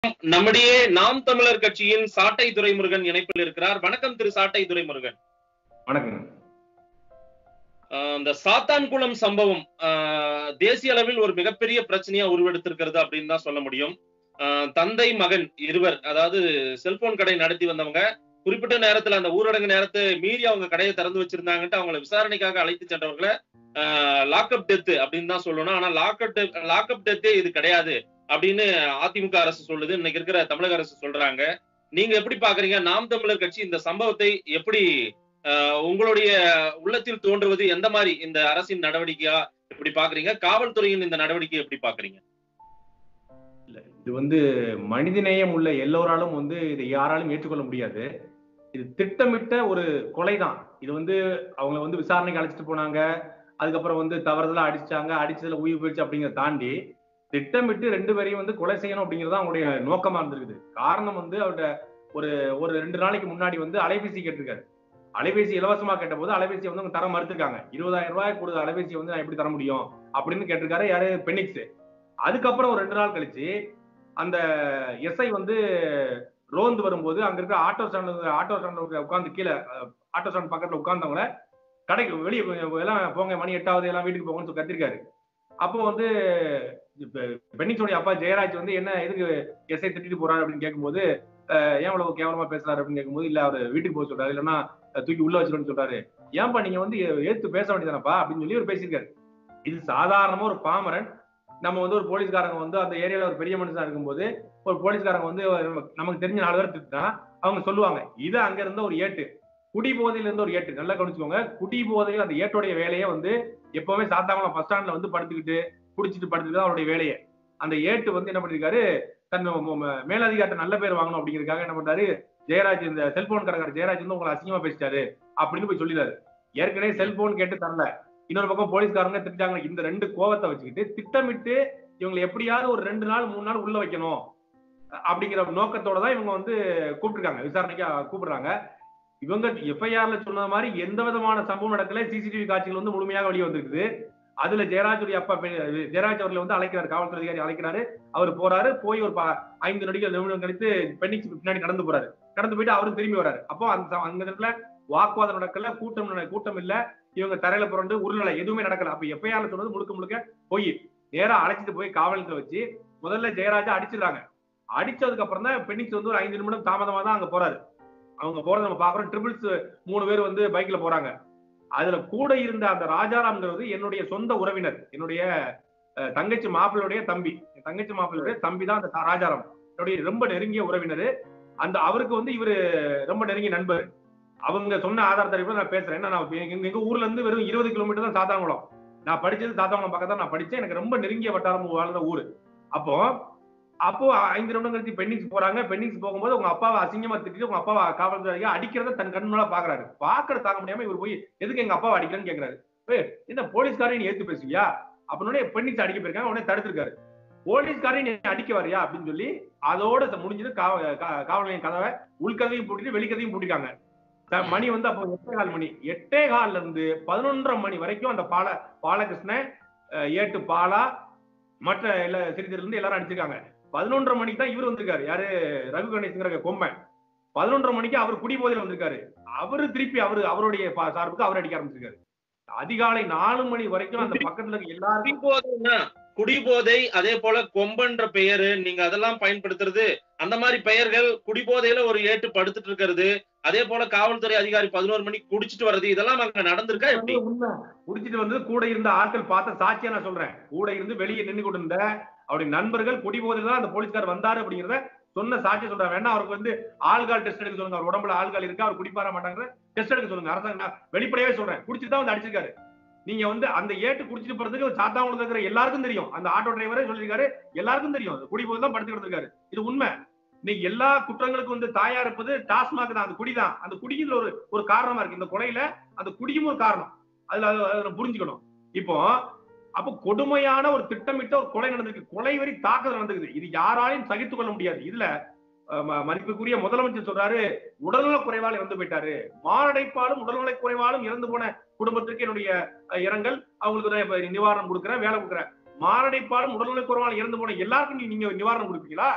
நம்முடைய நாம் தமிழர் கட்சியின் சாட்டை துரைமுருகன் இணைப்பில் இருக்கிறார் வணக்கம் திரு சாட்டை துரைமுருகன் வணக்கம் ஆஹ் இந்த சாத்தான்குளம் சம்பவம் ஆஹ் தேசிய அளவில் ஒரு மிகப்பெரிய பிரச்சனையா உருவெடுத்திருக்கிறது அப்படின்னு தான் சொல்ல முடியும் ஆஹ் தந்தை மகன் இருவர் அதாவது செல்போன் கடை நடத்தி வந்தவங்க குறிப்பிட்ட நேரத்துல அந்த ஊரடங்கு நேரத்தை மீறி அவங்க கடையை திறந்து வச்சிருந்தாங்கன்ட்டு அவங்களை விசாரணைக்காக அழைத்து சென்றவர்களை லாக்அப் டெத் அப்படின்னு தான் சொல்லணும் ஆனா லாக்அப் லாக்அப் டெத்தே இது கிடையாது அப்படின்னு அதிமுக அரசு சொல்லுது இன்னைக்கு இருக்கிற தமிழக அரசு சொல்றாங்க நீங்க எப்படி பாக்குறீங்க நாம் தமிழர் கட்சி இந்த சம்பவத்தை எப்படி ஆஹ் உங்களுடைய உள்ளத்தில் தோன்றுவது எந்த மாதிரி இந்த அரசின் நடவடிக்கையா எப்படி பாக்குறீங்க காவல்துறையின் இந்த நடவடிக்கையை எப்படி பாக்குறீங்க இல்ல இது வந்து மனிதநேயம் உள்ள எல்லோராலும் வந்து இதை யாராலும் ஏற்றுக்கொள்ள முடியாது இது திட்டமிட்ட ஒரு கொலை தான் இது வந்து அவங்க வந்து விசாரணைக்கு அழைச்சிட்டு போனாங்க அதுக்கப்புறம் வந்து தவறுதலா அடிச்சாங்க அடிச்சதுல உயிர் போயிடுச்சு அப்படிங்கிறத தாண்டி திட்டமிட்டு ரெண்டு பேரையும் வந்து கொலை செய்யணும் அப்படிங்கிறது தான் அவங்களுடைய நோக்கமா இருந்திருக்குது காரணம் வந்து அவர்கிட்ட ஒரு ஒரு ரெண்டு நாளைக்கு முன்னாடி வந்து அலைபேசி கேட்டிருக்காரு அலைபேசி இலவசமா கேட்டபோது அலைபேசியை வந்து அவங்க தர மறுத்திருக்காங்க இருபதாயிரம் ரூபாய் கொடுத்த அலைபேசியை வந்து நான் எப்படி தர முடியும் அப்படின்னு கேட்டிருக்காரு யாரு பெனிக்ஸ் அதுக்கப்புறம் ஒரு ரெண்டு நாள் கழிச்சு அந்த எஸ்ஐ வந்து ரோந்து வரும்போது அங்க இருக்க ஆட்டோ ஸ்டாண்ட் ஆட்டோ ஸ்டாண்ட் உட்காந்து கீழே ஆட்டோ ஸ்டாண்ட் பக்கத்துல உட்கார்ந்தவங்கள கடைக்கு வெளியே எல்லாம் போங்க மணி எட்டாவது எல்லாம் வீட்டுக்கு போங்கன்னு சொல்லி கத்திருக்காரு அப்போ வந்து பெண்ணிக்ஸோடைய அப்பா ஜெயராஜ் வந்து என்ன எதுக்கு எஸ்ஐ திட்டிட்டு போறாரு அப்படின்னு கேட்கும்போது அஹ், ஏன் இவ்வளவு கேவலமா பேசுறாரு அப்படின்னு கேட்கும்போது இல்ல அவர் வீட்டுக்கு போக சொல்றாரு இல்லைன்னா அஹ், தூக்கி உள்ள வச்சிருன்னு சொல்றாரு ஏன்பா நீங்க வந்து ஏத்து பேச வேண்டியதானப்பா அப்படின்னு சொல்லி அவர் பேசியிருக்காரு இது சாதாரணமா ஒரு பாமரன் நம்ம வந்து ஒரு போலீஸ்காரங்க வந்து அந்த ஏரியால ஒரு பெரிய மனுஷனா இருக்கும்போது ஒரு போலீஸ்காரங்க வந்து நமக்கு தெரிஞ்ச நாலு பேர் திட்டினா அவங்க சொல்லுவாங்க இது அங்க இருந்த ஒரு ஏட்டு குடி போதையில இருந்து ஒரு ஏட்டு நல்லா கவனிச்சுக்கோங்க குடி போதையில் அந்த ஏட்டோடைய வேலையே வந்து எப்பவுமே சாத்தாங்குளம் பஸ் ஸ்டாண்ட்ல வந்து படுத்துக்கிட்டு குடிச்சிட்டு படுத்துக்கிட்டு தான் அவருடைய வேலையே அந்த ஏட்டு வந்து என்ன பண்ணிருக்காரு தன் ம- ம- மேலதிகாரத்தை நல்ல பேர் வாங்கணும் அப்படிங்கிறதுக்காக என்ன பண்றாரு ஜெயராஜ் இந்த செல்போன் கடைக்காரர் ஜெயராஜ் வந்து உங்களை அசிங்கமா பேசிட்டாரு அப்படின்னு போய் சொல்லிடுறாரு ஏற்கனவே செல்போன் கேட்டு தரல இன்னொரு பக்கம் போலீஸ்காரங்க திட்டாங்க இந்த ரெண்டு கோவத்தை வச்சுக்கிட்டு திட்டமிட்டு இவங்களை எப்படியாவது ஒரு ரெண்டு நாள் மூணு நாள் உள்ள வைக்கணும் அப்படிங்கிற நோக்கத்தோட தான் இவங்க வந்து கூப்பிட்டுருக்காங்க விசாரணைக்கு கூப்பிடுறாங்க இவங்க எஃப்ஐஆர்ல சொன்ன மாதிரி எந்த விதமான சம்பவம் நடக்கல சிசிடிவி காட்சிகள் வந்து முழுமையாக வெளியே வந்திருக்குது அதுல ஜெயராஜுடைய அப்பா பெ- ஜெயராஜ் அவர்களை வந்து அழைக்கிறாரு காவல்துறை அதிகாரி அழைக்கிறாரு அவர் போறாரு போய் ஒரு ப- ஐந்து நொடிகள் நிமிடம் கழித்து பெண்ணிக்கு பின்னாடி நடந்து போறாரு கடந்து போயிட்டு அவரும் திரும்பி வராரு அப்போ அந்த அந்த இடத்துல வாக்குவாதம் நடக்கல கூட்டம் நட- கூட்டம் இல்ல இவங்க தரையில புரண்டு உருளலை எதுவுமே நடக்கல அப்ப எஃப்ஐஆர்ல சொன்னது முழுக்க முழுக்க பொய் நேரா அழைச்சிட்டு போய் காவலத்தை வச்சு முதல்ல ஜெயராஜா அடிச்சிடுறாங்க அடிச்சதுக்கு அப்புறம் தான் பெண்ணிக்ஸ் வந்து ஒரு ஐந்து நிமிடம் தாமதமா தான் அங்க போறாரு அவங்க போறத நம்ம பாக்குறோம் ட்ரிபிள்ஸ் மூணு பேர் வந்து பைக்ல போறாங்க அதுல கூட இருந்த அந்த ராஜாராம்ங்கிறது என்னுடைய சொந்த உறவினர் என்னுடைய அஹ், தங்கச்சி மாப்பிள்ளையுடைய தம்பி என் தங்கச்சி மாப்பிள்ளையுடைய தம்பி தான் அந்த ராஜாராம் என்னுடைய ரொம்ப நெருங்கிய உறவினர் அந்த அவருக்கு வந்து இவரு ரொம்ப நெருங்கிய நண்பர் அவங்க சொன்ன ஆதாரத்தை அடிப்படையில நான் பேசுறேன் ஏன்னா நான் எங்க எங்க ஊர்ல இருந்து வெறும் இருபது கிலோமீட்டர் தான் சாத்தாங்குளம் நான் படிச்சது சாத்தாங்குளம் பக்கத்துல தான் நான் படிச்சேன் எனக்கு ரொம்ப நெருங்கிய வட்டாரம் வாழ்ந்த ஊரு அப்போ அப்போ ஐந்து நிமிடம் கழிச்சு பெண்ணிங்ஸ் போறாங்க பெண்ணிங்ஸ் போகும்போது உங்க அப்பாவை அசிங்கமா திட்டிட்டு உங்க அப்பாவை காவல்துறை அடிக்கிறத தன் கண் மேல பாக்குறாரு பாக்குற தாங்க முடியாம இவர் போய் எதுக்கு எங்க அப்பாவை அடிக்கிறேன்னு கேக்குறாரு ஏய், என்ன போலீஸ்காரையும் நீ ஏத்து பேசுவியா அப்படின்னு பெண்ணிங்ஸ் அடிக்க போயிருக்காங்க உடனே தடுத்திருக்காரு போலீஸ்காரையும் நீ அடிக்க வரியா அப்படின்னு சொல்லி அதோட ச- முடிஞ்சது காவ- கா- காவல் நிலையம் கதவை உள்கதையும் பூட்டிட்டு வெளிக்கதையும் பூட்டிட்டாங்க த- மணி வந்து அப்போ எட்டே கால் மணி எட்டே கால்ல இருந்து பதினொன்றரை மணி வரைக்கும் அந்த பால பாலகிருஷ்ணன் அஹ், ஏட்டு பாலா மற்ற எல்லா சிறிதர்ல இருந்து எல்லாரும் அடிச்சிருக்காங்க பதினொன்றரை மணிக்கு தான் இவர் வந்திருக்காரு யாரு ரவி கணேஷ்ங்கிற கொம்பன் பதினொன்றரை மணிக்கு அவர் குடிபோதையில வந்திருக்காரு அவரு திருப்பி அவரு அவருடைய பா- சார்புக்கு அவர் அடிக்க ஆரம்பிச்சிருக்காரு அதிகாலை நாலு மணி வரைக்கும் அந்த பக்கத்துல இருக்க எல்லாரும் குடிபோதைன்னா குடிபோதை அதே போல கொம்பன்ற பெயரு நீங்க அதெல்லாம் பயன்படுத்துறது அந்த மாதிரி பெயர்கள் குடிபோதையில ஒரு ஏட்டு படுத்துட்டு இருக்கிறது அதே போல காவல்துறை அதிகாரி பதினோரு மணிக்கு குடிச்சிட்டு வர்றது இதெல்லாம் அங்க நடந்திருக்கா எப்படி உண்மை குடிச்சிட்டு வந்து கூட இருந்த ஆட்கள் பார்த்த சாட்சியா நான் சொல்றேன் கூட இருந்து வெளியே நின்று கொண்டு இருந்த அவருடைய நண்பர்கள் குடிபோதையில் தான் அந்த போலீஸ்கார் வந்தாரு அப்படிங்கிறத சொன்ன சாட்சியை சொல்றேன் வேணா அவருக்கு வந்து ஆள்கால் டெஸ்ட் எடுக்க சொல்லுங்க அவர் உடம்புல ஆள்கால் இருக்கா அவர் குடிப்பார மாட்டாங்க டெஸ்ட் எடுக்க சொல்லுங்க அரசாங்கம் நான் வெளிப்படையாவே சொல்றேன் குடிச்சிட்டு தான் வந்து அடிச்சிருக்காரு நீங்க வந்து அந்த ஏட்டு குடிச்சிட்டு போறதுக்கு சாத்தாங்குளத்துல இருக்கிற எல்லாருக்கும் தெரியும் அந்த ஆட்டோ டிரைவரே சொல்லியிருக்காரு எல்லாருக்கும் தெரியும் அது குடிபோது தான் படுத்துக்கிட்டு இருக்காரு இது உண்மை இன்னைக்கு எல்லா குற்றங்களுக்கும் வந்து தாயா இருப்பது டாஸ்மாக் தான் அந்த குடிதான் அந்த குடியில் ஒரு ஒரு காரணமா இருக்கு இந்த கொலையில அந்த குடியும் ஒரு காரணம் அதுல அது- அதை நம்ம புரிஞ்சுக்கணும் இப்போ அப்ப கொடுமையான ஒரு திட்டமிட்ட ஒரு கொலை நடந்திருக்கு கொலை வரி தாக்குதல் நடந்திருக்கு இது யாராலையும் சகித்துக் கொள்ள முடியாது இதுல அஹ், ம- மதிப்புக்குரிய முதலமைச்சர் சொல்றாரு உடல்நலக் குறைவால் இறந்து போயிட்டாரு மாரடைப்பாலும் உடல்நலக் குறைவாலும் இறந்து போன குடும்பத்திற்கு என்னுடைய அஹ், இரங்கல் அவங்களுக்கு நான் இப்ப நிவாரணம் கொடுக்குறேன் வேலை கொடுக்குறேன் மாரடைப்பாலும் உடல்நலக் குறைவால் இறந்து போன எல்லாருக்கும் நீ- நீங்க நிவாரணம் கொடுப்பீங்களா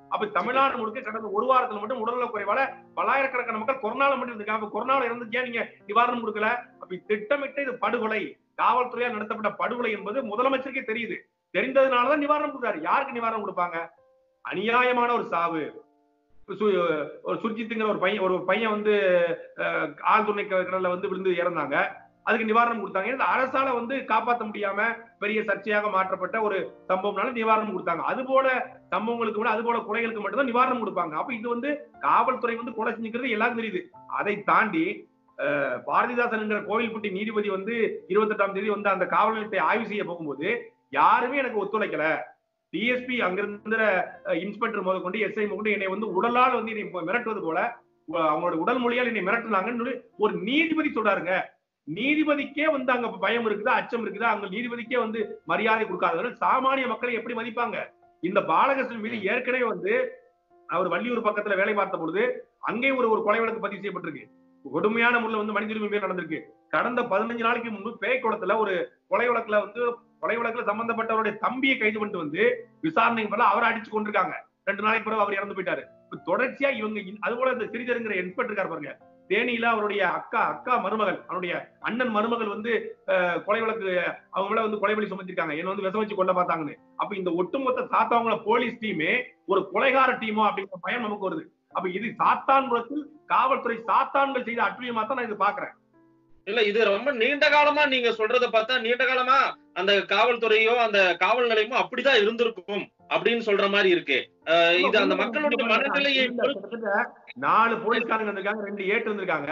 அப்ப தமிழ்நாடு முழுக்க கடந்த ஒரு வாரத்துல மட்டும் உடல்நல குறைவால பல்லாயிரக்கணக்கான மக்கள் கொரோனால மட்டும் இருந்திருக்காங்க அப்ப கொரோனால இருந்துச்சே நீங்க நிவாரணம் கொடுக்கல அப்ப திட்டமிட்டு இது படுகொலை காவல்துறையால் நடத்தப்பட்ட படுகொலை என்பது முதலமைச்சருக்கே தெரியுது தெரிந்ததுனாலதான் நிவாரணம் கொடுத்தாரு யாருக்கு நிவாரணம் கொடுப்பாங்க அநியாயமான ஒரு சாவு சு- ஒரு சுர்ஜித்துங்கிற ஒரு பையன் ஒரு பையன் வந்து அஹ், ஆழ்துணை கடல்ல வந்து விழுந்து இறந்தாங்க அதுக்கு நிவாரணம் கொடுத்தாங்க இந்த அரசால வந்து காப்பாற்ற முடியாம பெரிய சர்ச்சையாக மாற்றப்பட்ட ஒரு சம்பவம்னால நிவாரணம் கொடுத்தாங்க அது போல சம்பவங்களுக்கு கூட அது போல கொலைகளுக்கு மட்டும்தான் நிவாரணம் கொடுப்பாங்க அப்ப இது வந்து காவல்துறை வந்து கொலை செஞ்சுக்கிறது எல்லாரும் தெரியுது அதை தாண்டி அஹ், பாரதிதாசன் என்கிற கோவில்பட்டி நீதிபதி வந்து இருபத்தெட்டாம் தேதி வந்து அந்த காவல் நிலையத்தை ஆய்வு செய்ய போகும்போது யாருமே எனக்கு ஒத்துழைக்கல டிஎஸ்பி அங்கிருந்த அஹ், இன்ஸ்பெக்டர் முதற்கொண்டு எஸ்ஐ முதற்கொண்டு என்னை வந்து உடலால் வந்து என்னை மிரட்டுவது போல உ- அவங்களோட உடல் மொழியால் என்னை மிரட்டுனாங்கன்னு சொல்லி ஒரு நீதிபதி சொல்றாருங்க நீதிபதிக்கே வந்து அங்க பயம் இருக்குதா அச்சம் இருக்குதா அங்க நீதிபதிக்கே வந்து மரியாதை கொடுக்காதவர்கள் சாமானிய மக்களை எப்படி மதிப்பாங்க இந்த பாலகிருஷ்ணன் மீது ஏற்கனவே வந்து அவர் வள்ளியூர் பக்கத்துல வேலை பார்த்த பொழுது அங்கே ஒரு ஒரு கொலை வழக்கு பதிவு செய்யப்பட்டிருக்கு கொடுமையான முறையில் வந்து மனித உரிமை மீறல் நடந்திருக்கு கடந்த பதினஞ்சு நாளைக்கு முன்பு பேய்க்குளத்துல ஒரு கொலை வழக்குல வந்து கொலை வழக்குல சம்பந்தப்பட்டவருடைய தம்பியை கைது பண்ணிட்டு வந்து விசாரணைக்கு பதிலா அவரை அடிச்சு கொண்டிருக்காங்க ரெண்டு நாளைக்கு பிறகு அவர் இறந்து போயிட்டாரு இப்ப தொடர்ச்சியா இவங்க இன்- அது போல இந்த சிறிதருங்கிற இன்ஸ்பெக்டர் இருக்காரு பாருங்க தேனியில அவருடைய அக்கா அக்கா மருமகள் அவருடைய அண்ணன் மருமகள் வந்து அஹ், கொலை வழக்கு அவங்க மேல வந்து கொலை வழி சுமத்திருக்காங்க என்ன வந்து விஷம் வச்சு கொல்ல பார்த்தாங்கன்னு அப்ப இந்த ஒட்டுமொத்த சாத்தாவங்கள போலீஸ் டீமே ஒரு கொலைகார டீமோ அப்படிங்கிற பயம் நமக்கு வருது அப்ப இது சாத்தான்குளத்தில் காவல்துறை சாத்தான்கள் செய்த அட்டுழியமா தான் நான் இது பாக்குறேன் இல்ல இது ரொம்ப நீண்ட காலமா நீங்க சொல்றத பார்த்தா நீண்ட காலமா அந்த காவல்துறையோ அந்த காவல் நிலையமோ அப்படிதான் இருந்திருக்கும் அப்படின்னு சொல்ற மாதிரி இருக்கு அஹ் இது அந்த மக்களுடைய மனநிலையை இல்ல, கிட்டத்தட்ட நாலு போலீஸ்காரங்க இருந்திருக்காங்க ரெண்டு ஏட்டு இருந்திருக்காங்க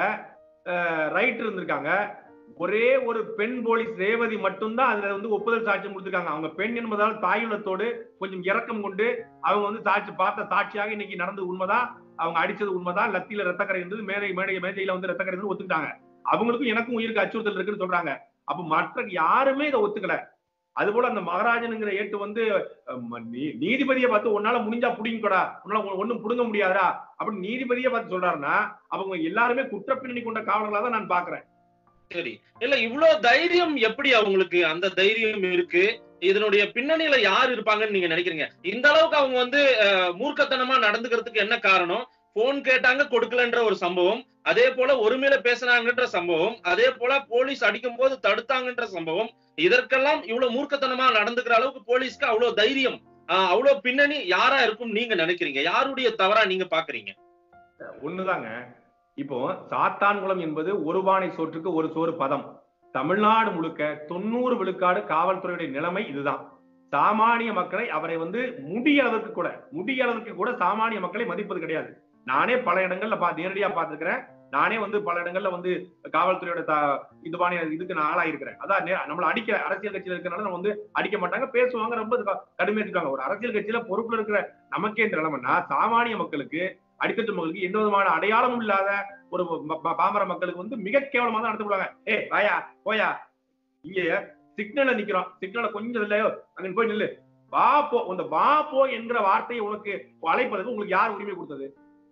ரைட் இருந்திருக்காங்க ஒரே ஒரு பெண் போலீஸ் ரேவதி மட்டும்தான் அதுல வந்து ஒப்புதல் சாட்சியம் கொடுத்திருக்காங்க அவங்க பெண் என்பதால் தாயுள்ளத்தோடு கொஞ்சம் இரக்கம் கொண்டு அவங்க வந்து சாட்சி பார்த்த சாட்சியாக இன்னைக்கு நடந்தது உண்மைதான் அவங்க அடிச்சது உண்மைதான் லத்தியில ரத்தக்கரை இருந்தது மேடை மேடை மேஜையில வந்து ரத்தக்கரை இருந்து ஒத்துக்கிட்டாங்க அவங்களுக்கும் எனக்கும் உயிருக்கு அச்சுறுத்தல் இருக்குன்னு சொல்றாங்க அப்ப மற்ற யாருமே இதை ஒத்துக்கல அது போல அந்த மகாராஜனுங்கிற ஏட்டு வந்து அஹ், நீ- நீதிபதியை பார்த்து உன்னால முடிஞ்சா புடிங்கடா உன்னால ஒ- ஒண்ணும் புடுங்க முடியாதா அப்படின்னு நீதிபதியை பார்த்து சொல்றாருன்னா அவங்க எல்லாருமே குற்றப்பின்னணி கொண்ட காவலர்களா தான் நான் பாக்குறேன் சரி இல்ல இவ்வளவு தைரியம் எப்படி அவங்களுக்கு அந்த தைரியம் இருக்கு இதனுடைய பின்னணியில யார் இருப்பாங்கன்னு நீங்க நினைக்கிறீங்க இந்த அளவுக்கு அவங்க வந்து அஹ், மூர்க்கத்தனமா நடந்துக்கிறதுக்கு என்ன காரணம் போன் கேட்டாங்க கொடுக்கலன்ற ஒரு சம்பவம் அதே போல ஒருமையில பேசுனாங்கன்ற சம்பவம் அதே போல போலீஸ் அடிக்கும் போது தடுத்தாங்கன்ற சம்பவம் இதற்கெல்லாம் இவ்வளவு மூர்க்கத்தனமா நடந்துக்கிற அளவுக்கு போலீஸ்க்கு அவ்வளவு தைரியம் ஆஹ், அவ்வளவு பின்னணி யாரா இருக்கும் நீங்க நினைக்கிறீங்க யாருடைய தவறா நீங்க பாக்குறீங்க ஒண்ணுதாங்க இப்போ சாத்தான்குளம் என்பது ஒரு பானை சோற்றுக்கு ஒரு சோறு பதம் தமிழ்நாடு முழுக்க தொண்ணூறு விழுக்காடு காவல்துறையுடைய நிலைமை இதுதான் சாமானிய மக்களை அவரை வந்து முடிய அளவுக்கு கூட முடிய அளவுக்கு கூட சாமானிய மக்களை மதிப்பது கிடையாது நானே பல இடங்கள்ல பா நேரடியா பார்த்திருக்கிறேன் நானே வந்து பல இடங்கள்ல வந்து காவல்துறையோட த- இதுபான இதுக்கு நான் ஆளாயிருக்கிறேன் அதான் நே- நம்மள அடிக்க அரசியல் கட்சியில இருக்கிறனால நம்ம வந்து அடிக்க மாட்டாங்க பேசுவாங்க ரொம்ப க- கடுமையா இருக்காங்க ஒரு அரசியல் கட்சியில பொறுப்புல இருக்கிற நமக்கே இந்த நிலைமைன்னா சாமானிய மக்களுக்கு அடித்தட்டு மக்களுக்கு எந்த விதமான அடையாளமும் இல்லாத ஒரு ம- ம- பாமர மக்களுக்கு வந்து மிக கேவலமா தான் நடத்தப்படுவாங்க ஏ வாயா போயா இங்க சிக்னல்ல நிக்கிறோம் சிக்னல்ல கொஞ்சம் இல்லையோ அங்க போய் நில்லு வா போ இந்த வா போ என்கிற வார்த்தையை உனக்கு அழைப்பதற்கு உங்களுக்கு யார் உரிமை கொடுத்தது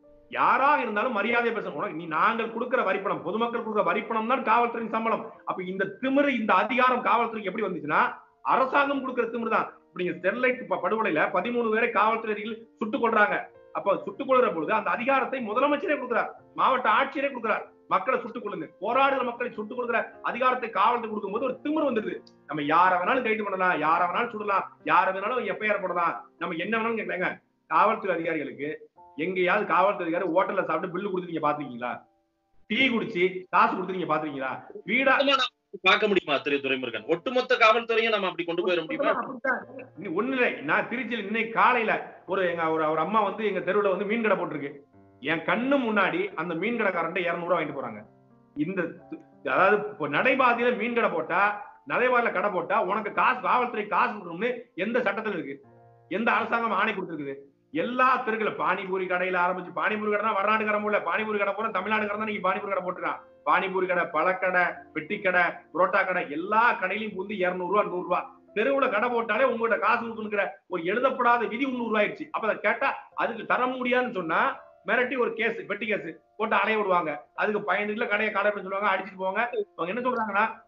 யாராக இருந்தாலும் மரியாதை பேசணும் உனக்கு நீ நாங்கள் கொடுக்கிற வரிப்பணம் பொதுமக்கள் கொடுக்கிற வரிப்பணம் தான் காவல்துறையின் சம்பளம் அப்ப இந்த திமிரு இந்த அதிகாரம் காவல்துறைக்கு எப்படி வந்துச்சுன்னா அரசாங்கம் கொடுக்கிற திமிரு தான் இப்ப நீங்க ஸ்டெர்லைட் ப- படுகொலையில பதிமூணு பேரை காவல்துறையில் சுட்டுக் கொள்றாங்க அப்ப சுட்டுக் கொள்கிற பொழுது அந்த அதிகாரத்தை முதலமைச்சரே கொடுக்கிறார் மாவட்ட ஆட்சியரே கொடுக்கிறார் மக்களை சுட்டுக் கொள்ளுங்க போராடுகிற மக்களை சுட்டுக் கொடுக்கிற அதிகாரத்தை காவல்துறை கொடுக்கும்போது ஒரு திமிரு வந்துருது நம்ம யார வேணாலும் கைது பண்ணலாம் யார வேணாலும் சுடலாம் யார வேணாலும் எஃப்ஐஆர் போடலாம் நம்ம என்ன வேணாலும் கேட்கலாங்க காவல்துறை அதிகாரிகளுக்கு எங்கேயாவது காவல்துறை அதிகாரி ஹோட்டல்ல சாப்பிட்டு பில்லு கொடுத்து நீங்க பாத்துருக்கீங்களா டீ குடிச்சு காசு கொடுத்து நீங்க பாத்துருக்கீங்களா வீடா மொத்தமா நாம பார்க்க முடியுமா திரு துரைமுருகன் ஒட்டுமொத்த காவல்துறையும் நம்ம அப்படி கொண்டு போயிட முடியுமா நீ ஒண்ணு இல்லை நான் திருச்சியில் இன்னைக்கு காலையில ஒரு எங்க ஒரு ஒரு அம்மா வந்து எங்க தெருவுல வந்து மீன் கடை போட்டிருக்கு என் கண்ணு முன்னாடி அந்த மீன் கடைக்காரன்ட்ட இருநூறு வாங்கிட்டு போறாங்க இந்த அதாவது இப்போ நடைபாதையில மீன் கடை போட்டா நடைபாதையில கடை போட்டா உனக்கு காசு காவல்துறை காசு கொடுக்கணும்னு எந்த சட்டத்துல இருக்கு எந்த அரசாங்கம் ஆணை கொடுத்துருக்குது எல்லா தெருக்குல பானிபூரி கடையில ஆரம்பிச்சு பானிபூரி கடை வடநாட்டுக்காரன் இல்ல பானிபூரி கடை பூரா தமிழ்நாடுக்காரன் தான் நீங்க பானிபூரி கடை போட்டுருக்கான் பானிபூரி கடை பழக்கடை பெட்டி கடை புரோட்டா கடை எல்லா கடையிலையும் வந்து இருநூறு ரூபா நூறு ரூபா தெருவுல கடை போட்டாலே உங்கள்கிட்ட காசு கொடுக்கணுங்கிற ஒரு எழுதப்படாத விதி முன்னூறு ரூபாயிடுச்சு அப்ப அதை கேட்டா அதுக்கு தர முடியாதுன்னு சொன்னா மிரட்டி ஒரு கேஸ் பெட்டி கேஸ் போட்டு அலைய விடுவாங்க அதுக்கு பயந்துல கடையை கடை அப்படின்னு சொல்லுவாங்க அடிச்சுட்டு போவாங்க அவங்க என்ன சொல்றாங்கன்னா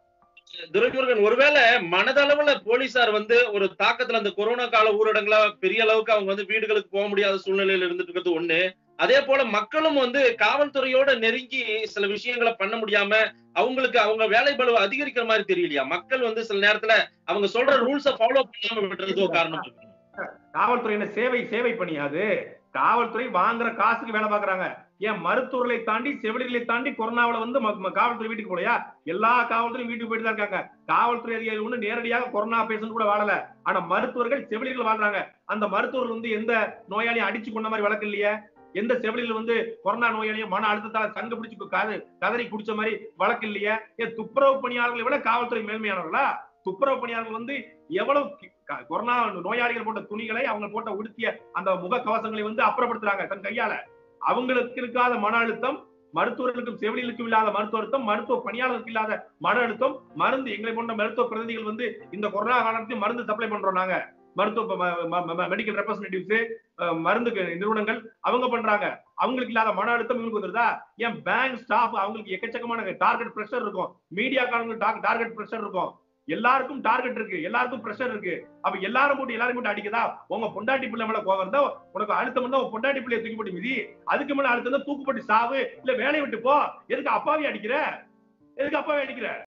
துரைமுருகன் ஒருவேளை மனதளவுல போலீசார் வந்து ஒரு தாக்கத்துல அந்த கொரோனா கால ஊரடங்குல பெரிய அளவுக்கு அவங்க வந்து வீடுகளுக்கு போக முடியாத சூழ்நிலையில இருந்துட்டு இருக்கிறது ஒண்ணு அதே போல மக்களும் வந்து காவல்துறையோட நெருங்கி சில விஷயங்களை பண்ண முடியாம அவங்களுக்கு அவங்க வேலை பளு அதிகரிக்கிற மாதிரி தெரியலையா மக்கள் வந்து சில நேரத்துல அவங்க சொல்ற ரூல்ஸ ஃபாலோ பண்ணாம விட்டுறதுக்கோ காரணம் இருக்கு காவல்துறை என்ன சேவை சேவை பணியாது காவல்துறை வாங்குற காசுக்கு வேலை பாக்குறாங்க ஏன் மருத்துவர்களை தாண்டி செவிலியர்களை தாண்டி கொரோனாவில வந்து ம- ம- காவல்துறை வீட்டுக்கு போலையா எல்லா காவல்துறையும் வீட்டுக்கு போயிட்டு தான் இருக்காங்க காவல்துறை அதிகாரிகள் ஒண்ணு நேரடியாக கொரோனா பேஷண்ட் கூட வாழல ஆனா மருத்துவர்கள் செவிலியர்கள் வாழ்றாங்க அந்த மருத்துவர்கள் வந்து எந்த நோயாளியும் அடிச்சு கொண்ட மாதிரி வழக்கு இல்லையே எந்த செவிலியர்கள் வந்து கொரோனா நோயாளியும் மன அழுத்தத்தால சங்க பிடிச்சு கத- கதறி குடிச்ச மாதிரி வழக்கு இல்லையே ஏன் துப்புரவு பணியாளர்களை விட காவல்துறை மேன்மையானவர்களா துப்புரவு பணியாளர்கள் வந்து எவ்வளவு கி- க- கொரோனா நோயாளிகள் போட்ட துணிகளை அவங்க போட்ட உடுத்திய அந்த முக கவசங்களை வந்து அப்புறப்படுத்துறாங்க தன் கையால அவங்களுக்கு இருக்காத மன அழுத்தம் மருத்துவர்களுக்கும் செவிலியர்களுக்கும் இல்லாத மருத்துவ அழுத்தம் மருத்துவ பணியாளருக்கு இல்லாத மன அழுத்தம் மருந்து எங்களை போன்ற மருத்துவ பிரதிநிதிகள் வந்து இந்த கொரோனா காலத்தையும் மருந்து சப்ளை பண்றோம் நாங்க மருத்துவ மெடிக்கல் ரெப்ரஸன்டேட்டிவ்ஸ் மருந்து நிறுவனங்கள் அவங்க பண்றாங்க அவங்களுக்கு இல்லாத மன அழுத்தம் இவங்களுக்கு வந்துருதா ஏன் பேங்க் ஸ்டாஃப் அவங்களுக்கு எக்கச்சக்கமான டார்கெட் பிரஷர் இருக்கும் மீடியாக்காரங்களுக்கு டார்கெட் பிரஷர் இருக்கும் எல்லாருக்கும் டார்கெட் இருக்கு எல்லாருக்கும் பிரஷர் இருக்கு அப்ப எல்லாரும் போட்டு எல்லாரும் போட்டு அடிக்குதா உங்க பொண்டாட்டி பிள்ளை மேல கோவம் இருந்தா உனக்கு அழுத்தம் இருந்தா உன் பொண்டாட்டி பிள்ளைய தூக்கி போட்டு மிதி அதுக்கு மேல அழுத்தம் இருந்தா தூக்குப்பட்டு சாவு இல்ல வேலையை விட்டு போ எதுக்கு அப்பாவே அடிக்கிற எதுக்கு அப்பாவே அடிக்கிற